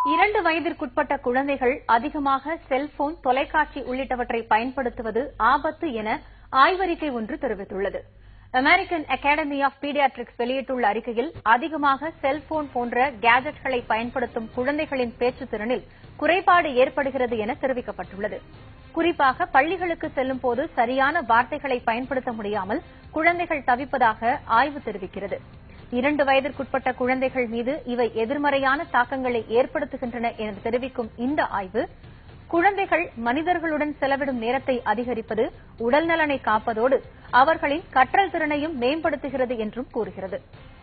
இரண்டு வயதிற்குட்பட்ட குழந்தைகள் அதிகமாக செல்போன் தொலைக்காட்சி உள்ளிட்டவற்றை பயன்படுத்துவது ஆபத்து என ஆய்வறிக்கை ஒன்று தெரிவித்துள்ளது அமெரிக்கன் அகாடமி ஆஃப் பீடியாட்ரிக்ஸ் வெளியிட்டுள்ள அறிக்கையில் அதிகமாக செல்போன் போன்ற கேஜெட்களை பயன்படுத்தும் குழந்தைகளின் பேச்சுத் திறனில் குறைபாடு ஏற்படுகிறது என தெரிவிக்கப்பட்டுள்ளது குறிப்பாக பள்ளிகளுக்கு செல்லும் போது சரியான வார்த்தைகளை பயன்படுத்த முடியாமல் குழந்தைகள் தவிப்பதாக ஆய்வு தெரிவிக்கிறது இரண்டு வயதிற்குட்பட்ட குழந்தைகள் மீது இவை எதிர்மறையான தாக்கங்களை ஏற்படுத்துகின்றன என தெரிவிக்கும் இந்த ஆய்வு குழந்தைகள் மனிதர்களுடன் செலவிடும் நேரத்தை அதிகரிப்பது உடல் நலனை காப்பதோடு அவர்களின் கற்றல் திறனையும் மேம்படுத்துகிறது என்றும் கூறுகிறது